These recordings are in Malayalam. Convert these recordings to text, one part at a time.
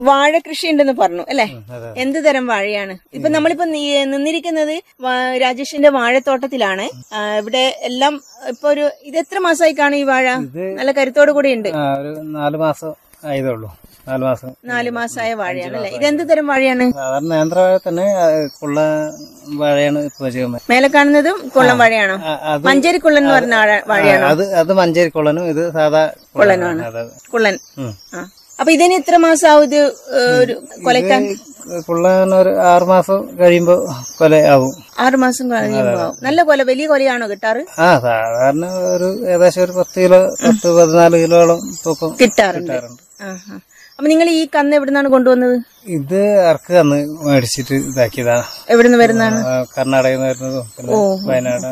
വാഴ കൃഷി ഉണ്ടെന്ന് പറഞ്ഞു അല്ലെ അതെ. എന്ത് തരം വാഴയാണ് ഇപ്പൊ നമ്മളിപ്പോ നീ- നിന്നിരിക്കുന്നത് വാ- രാജേഷിന്റെ വാഴത്തോട്ടത്തിലാണ് ആ, ഇവിടെ എല്ലാം ഇപ്പൊ ഒരു ഇത് എത്ര മാസമായി കാണും ഈ വാഴ നല്ല കരുത്തോടു കൂടി ഉണ്ട് ആ ഒരു നാല് മാസം ആയതേ ഉള്ളൂ നാല് മാസം നാല് മാസമായ വാഴയാണ് അല്ലെ ഇത് എന്ത് തരം വാഴയാണ് സാധാരണ നേന്ത്രവാഴ തന്നെ ആ, കുള്ള വാഴയാണ് ഇപ്പൊ ചെയ്യുന്നത് മേലെ കാണുന്നതും കുള്ളം വാഴയാണോ ആ, അത് മഞ്ചേരി കുള്ളൻ എന്ന് പറഞ്ഞ വാഴ- വാഴയാണോ അത് അത് മഞ്ചേരി കുള്ളനും ഇത് സാധാ കുള്ളനാണ് അതെ അതെ. കുള്ളൻ ഉം. ആ അപ്പൊ ഇതിന് എത്ര മാസമാവും ഇത് ഏ, ഒരു കൊലക്കാൻ കുള്ളൻ ഒരു ആറു മാസം കഴിയുമ്പോ കൊല ആവും ആറു മാസം കഴിയുമ്പോ ആവും. നല്ല കൊല വലിയ കൊലയാണോ കിട്ടാറ് ആ സാധാരണ ഒരു ഏകദേശം ഒരു പത്ത് കിലോ പത്ത് പതിനാല് കിലോളം തൂക്കം കിട്ടാറുണ്ട് കിട്ടാറുണ്ട് ആഹാ. അപ്പൊ നിങ്ങൾ ഈ കന്ന് എവിടുന്നാണ് കൊണ്ടുവന്നത് ഇത് ഇറക്ക് അന്ന് മേടിച്ചിട്ട് ഇതാക്കിയതാണ് എവിടുന്ന് വരുന്നതാണ് ആ, കർണാടകയിൽ നിന്ന് വരുന്നതും പിന്നെ വയനാട്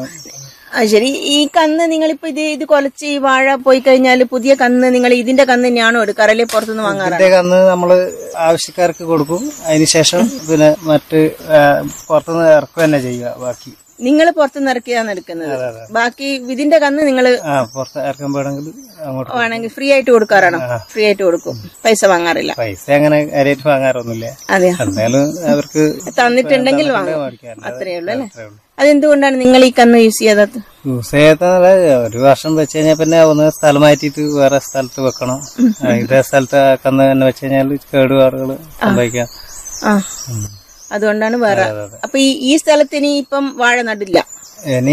ആ ശരി ഈ കന്ന് നിങ്ങളിപ്പോ ഇത് ഇത് കൊലച്ച് ഈ വാഴ പോയി കഴിഞ്ഞാൽ പുതിയ കന്ന് നിങ്ങൾ ഇതിന്റെ കന്ന് തന്നെയാണോ എടുക്കാറ് അല്ലെങ്കിൽ പുറത്തുനിന്ന് വാങ്ങാറ് ഇതിന്റെ അന്ന് നമ്മള് ആവശ്യക്കാർക്ക് കൊടുക്കും അതിനുശേഷം പിന്നെ മറ്റ് ആ, പുറത്തുനിന്ന് ഇറക്കുക തന്നെ ചെയ്യുക ബാക്കി നിങ്ങൾ പുറത്തുനിന്ന് ഇറക്കിയാണ് എടുക്കുന്നത് അതെ, അതെ. ബാക്കി ഇതിന്റെ കന്ന് നിങ്ങൾ ആ പുറത്ത് ഇറക്കാൻ വേണമെങ്കിൽ അങ്ങോട്ട് വേണമെങ്കിൽ ഫ്രീ ആയിട്ട് കൊടുക്കാറാണോ ഫ്രീ ആയിട്ട് കൊടുക്കും പൈസ വാങ്ങാറില്ല പൈസ അങ്ങനെ കാര്യമായിട്ട് വാങ്ങാറൊന്നുമില്ല അതെയോ എന്തായാലും അവർക്ക് തന്നിട്ടുണ്ടെങ്കിൽ വാങ്ങും മേടിക്കാൻ അത്രയേ ഉള്ളൂ അല്ലേ അത്രേ ഉള്ളൂ. അതെന്തുകൊണ്ടാണ് നിങ്ങൾ ഈ കന്ന് യൂസ് ചെയ്യാത്തത് യൂസ് ചെയ്യാത്ത ഒരു വർഷം വെച്ച് കഴിഞ്ഞാൽ പിന്നെ ഒന്ന് സ്ഥലം മാറ്റിയിട്ട് വേറെ സ്ഥലത്ത് വെക്കണം ആ, ഇതേ സ്ഥലത്ത് കന്ന് തന്നെ വെച്ച് കഴിഞ്ഞാൽ കേടുപാടുകൾ സംഭവിക്കാം ആ അതുകൊണ്ടാണ് വേറെ അതെ, അതെ. അപ്പൊ ഈ ഈ സ്ഥലത്ത് ഇനി ഇപ്പം വാഴ നടില്ല ഇനി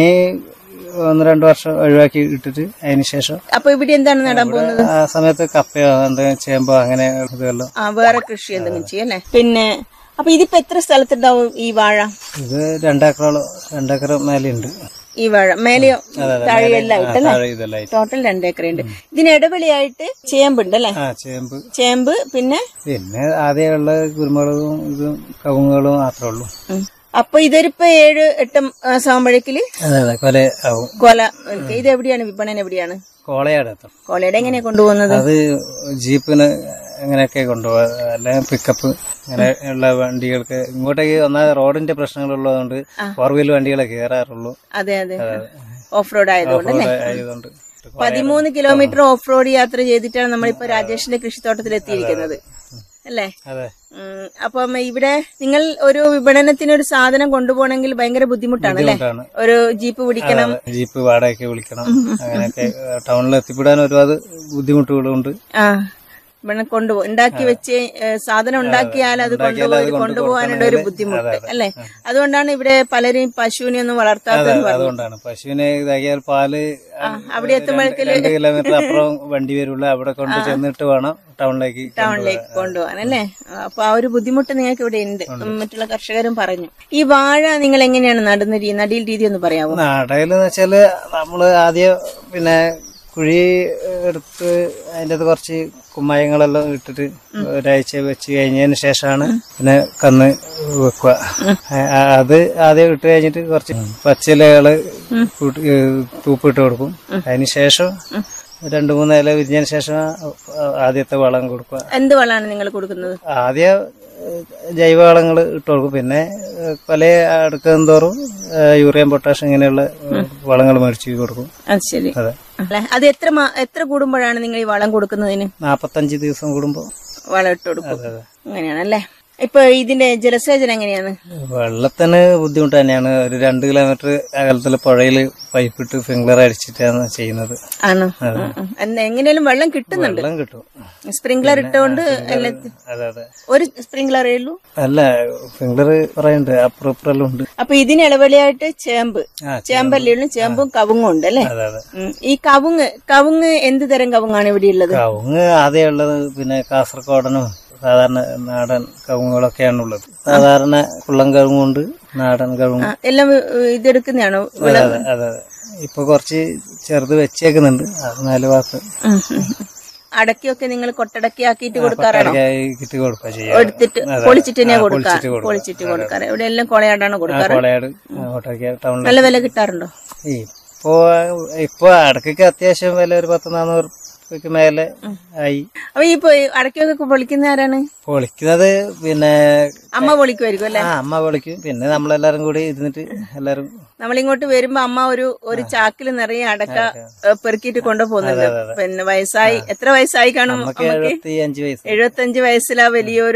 ഒന്ന് രണ്ട് വർഷം ഒഴിവാക്കി ഇട്ടിട്ട് അതിന് ശേഷം അപ്പൊ ഇവിടെ എന്താണ് നടാൻ പോകുന്നത് ആ സമയത്ത് കപ്പയോ എന്തെങ്കിലും ചേമ്പോ അങ്ങനെ ഇതെല്ലാം ആ വേറെ കൃഷി എന്തെങ്കിലും ചെയ്യും അല്ലേ പിന്നെ അപ്പൊ ഇതിപ്പോ എത്ര സ്ഥലത്തുണ്ടാവും ഈ വാഴ ഇത് രണ്ടേക്കറോളം രണ്ടേക്കർ മേലെയുണ്ട് ഈ വാഴ മേലെയോ താഴെയെല്ലാം ആ, ആയിട്ടല്ലേ താഴെ ഇതെല്ലാം ആയിട്ട്. ടോട്ടൽ രണ്ടേക്കറുണ്ട് ഇതിന് ഇടവിളിയായിട്ട് ചേമ്പുണ്ട് അല്ലേ ആ ചേമ്പ് ചേമ്പ് പിന്നെ പിന്നെ ആദ്യമുള്ള കുരുമുളകും ഇതും കവുങ്ങുകളും മാത്രമേ ഉള്ളൂ ഉം. അപ്പൊ ഇതൊരിപ്പോ ഏഴ് എട്ട് മാസമാകുമ്പോഴേക്കില് അതെ അതെ കൊല ആവും കൊല വിൽക്കും. ഇത് എവിടെയാണ് വിപണന എവിടെയാണ് കോളയാട് എത്തും കോളയുടെ എങ്ങനെയാ കൊണ്ടുപോകുന്നത് അത് ജീപ്പിന് അങ്ങനെയൊക്കെ കൊണ്ടുപോകാം അല്ലെങ്കിൽ പിക്കപ്പ് അങ്ങനെ ഉള്ള വണ്ടികൾക്ക് ഇങ്ങോട്ടേക്ക് ഒന്നാമത് റോഡിന്റെ പ്രശ്നങ്ങളുള്ളതുകൊണ്ട് ഫോർ വീൽ വണ്ടികളെ കയറാറുള്ളൂ അതെ അതെ ഓഫ് റോഡ് ആയതുകൊണ്ട് അല്ലേ ആയതുകൊണ്ട് പതിമൂന്ന് കിലോമീറ്റർ ഓഫ് റോഡ് യാത്ര ചെയ്തിട്ടാണ് നമ്മളിപ്പോ രാജേഷിന്റെ കൃഷിത്തോട്ടത്തിൽ എത്തിയിരിക്കുന്നത് അല്ലേ അതെ ഉം, അപ്പം ഇവിടെ നിങ്ങൾ ഒരു വിപണനത്തിന് ഒരു സാധനം കൊണ്ടുപോകണമെങ്കിൽ ഭയങ്കര ബുദ്ധിമുട്ടാണ് അല്ലേ ബുദ്ധിമുട്ടാണ് ഒരു ജീപ്പ് പിടിക്കണം ജീപ്പ് വാടകയ്ക്ക് വിളിക്കണം അങ്ങനെയൊക്കെ ടൗണിൽ എത്തിപ്പെടാൻ ഒരുപാട് ബുദ്ധിമുട്ടുകളുണ്ട് ആ ഇവിടെ കൊണ്ടുപോകും ഉണ്ടാക്കി വെച്ച് ഏ, സാധനം ഉണ്ടാക്കിയാൽ അത് കൊണ്ടുപോയി കൊണ്ടുപോകാനുള്ള ഒരു ബുദ്ധിമുട്ട് അല്ലേ അതുകൊണ്ടാണ് ഇവിടെ പലരും പശുവിനെ ഒന്നും വളർത്താത്തത് അതുകൊണ്ടാണ് പശുവിനെ ഇതാക്കിയാൽ പാല് അവിടെ എത്തുമ്പോഴേക്കും രണ്ട് കിലോമീറ്റർ അപ്പുറം വണ്ടി വരുള്ളൂ അവിടെ കൊണ്ട് ചെന്നിട്ട് വേണം ടൗണിലേക്ക് ടൗണിലേക്ക് കൊണ്ടുപോകാൻ അല്ലേ അപ്പൊ ആ ഒരു ബുദ്ധിമുട്ട് നിങ്ങൾക്ക് ഇവിടെ ഉണ്ട് മറ്റുള്ള കർഷകരും പറഞ്ഞു ഈ വാഴ നിങ്ങൾ എങ്ങനെയാണ് നടുന്ന രീതി നടിയിൽ രീതി ഒന്ന് പറയാമോ നടയിലെന്ന് വെച്ചാല് നമ്മള് ആദ്യം പിന്നെ കുഴി എടുത്ത് അതിൻ്റെ അകത്ത് കുറച്ച് കുമ്മായങ്ങളെല്ലാം ഇട്ടിട്ട് ഒരാഴ്ച വെച്ച് കഴിഞ്ഞതിന് ശേഷമാണ് പിന്നെ കന്ന് വെക്കുക ആ, അത് ആദ്യം ഇട്ട് കഴിഞ്ഞിട്ട് കുറച്ച് പച്ചിലകള് കൂട്ടി ഏഹ് തൂപ്പിട്ട് കൊടുക്കും അതിന് ശേഷം രണ്ടു മൂന്ന് ഇല വിരിഞ്ഞതിന് ശേഷം ആദ്യത്തെ വളം കൊടുക്കുക എന്ത് വളമാണ് നിങ്ങൾ കൊടുക്കുന്നത് ആദ്യം ഏഹ്, ജൈവവളങ്ങൾ ഇട്ട് കൊടുക്കും പിന്നെ ഏഹ്, പല അടുക്കും തോറും ഏഹ്, യൂറിയം പൊട്ടാഷ് ഇങ്ങനെയുള്ള വളങ്ങൾ മേടിച്ച് കൊടുക്കും അത് ശരി അതെ അല്ലെ അത് എത്ര മാ- എത്ര കൂടുമ്പോഴാണ് നിങ്ങൾ ഈ വളം കൊടുക്കുന്നതിന് നാപ്പത്തഞ്ച് ദിവസം കൂടുമ്പോൾ വളം ഇട്ട് കൊടുക്കും അതെ അതെ അങ്ങനെയാണല്ലേ ഇപ്പൊ ഇതിന്റെ ജലസേചനം എങ്ങനെയാണ് വെള്ളത്തിന് ബുദ്ധിമുട്ട് തന്നെയാണ് ഒരു രണ്ട് കിലോമീറ്റർ അകലത്തിൽ പുഴയിൽ പൈപ്പിട്ട് ഫിംഗ്ലർ അടിച്ചിട്ടാണ് ചെയ്യുന്നത് ആണോ എങ്ങനെയാലും വെള്ളം കിട്ടുന്നുണ്ട് വെള്ളം കിട്ടും സ്പ്രിംഗ്ലർ ഇട്ടുകൊണ്ട് എല്ലാത്തി- അതെ അതെ ഒരു സ്പ്രിംഗ്ലറേ ഉള്ളൂ അല്ല ഫിംഗ്ലർ പറയുന്നുണ്ട് അപ്പുറം ഇപ്പുറമെല്ലാം ഉണ്ട് അപ്പൊ ഇതിന് ഇടവേളയായിട്ട് ചേമ്പ് ആ ചേമ്പല്ലേ ഉള്ളൂ ചേമ്പും കവുങ്ങും ഉണ്ട് അല്ലേ അതെ അതെ ഉം. ഈ കവുങ്ങ് കവുങ്ങ് എന്ത് തരം കവുങ്ങാണ് ഇവിടെ ഉള്ളത് കവുങ്ങ് ആദ്യം ഉള്ളത് പിന്നെ കാസർഗോഡനും സാധാരണ നാടൻ കവുങ്ങുകളൊക്കെയാണ് ഉള്ളത് സാധാരണ കുള്ളം കവുങ്ങുണ്ട് നാടൻ കവുങ്ങ് ആ, എല്ലാം വി- ഇതെടുക്കുന്നതാണോ അതെ അതെ അതെ അതെ ഇപ്പൊ കുറച്ച് ചെറുത് വെച്ചേക്കുന്നുണ്ട് അത് നാല് ഭാഗത്ത് ഉം, ഉം, ഉം. അടക്കിയൊക്കെ നിങ്ങൾ കൊട്ടടക്കി ആക്കിയിട്ട് കൊടുക്കാറാണോ കിട്ടി കൊടുക്കുക ചെയ്യാം എടുത്തിട്ട് പൊളിച്ചിട്ട് തന്നെ കൊടുക്കാറ് പൊളിച്ചിട്ട് കൊടുക്കുക. പൊളിച്ചിട്ട് കൊടുക്കാറ് ഇവിടെ എല്ലാം കൊളയാടാണ് കൊടുക്കാറ് കോളയാട് അങ്ങോട്ടൊക്കെ ടൗണിൽ നല്ല വില കിട്ടാറുണ്ടോ ഇപ്പൊ ഇപ്പൊ അടക്കൊക്കെ അത്യാവശ്യം വില ഒരു പത്ത് നാനൂറ് ഒക്കെ മേലെ ആയി അപ്പൊ ഈ പൊ- അടയ്ക്കൊക്കെ പൊളിക്കുന്ന ആരാണ് പൊളിക്കുന്നത് പിന്നെ അമ്മ പൊളിക്കുമായിരിക്കും അല്ലെ ആ അമ്മ പൊളിക്കും പിന്നെ നമ്മളെല്ലാരും കൂടി ഇരുന്നിട്ട് എല്ലാരും നമ്മളിങ്ങോട്ട് വരുമ്പോ അമ്മ ഒരു ഒരു ചാക്കിൽ നിറയെ അടക്ക ഏ, പെറുക്കിയിട്ട് കൊണ്ടുപോകുന്നുണ്ട് പിന്നെ വയസ്സായി എത്ര വയസ്സായി കാണും നമുക്ക് എഴുപത്തി അഞ്ച് വയസ്സ് എഴുപത്തഞ്ച് വയസ്സിലാ വലിയൊരു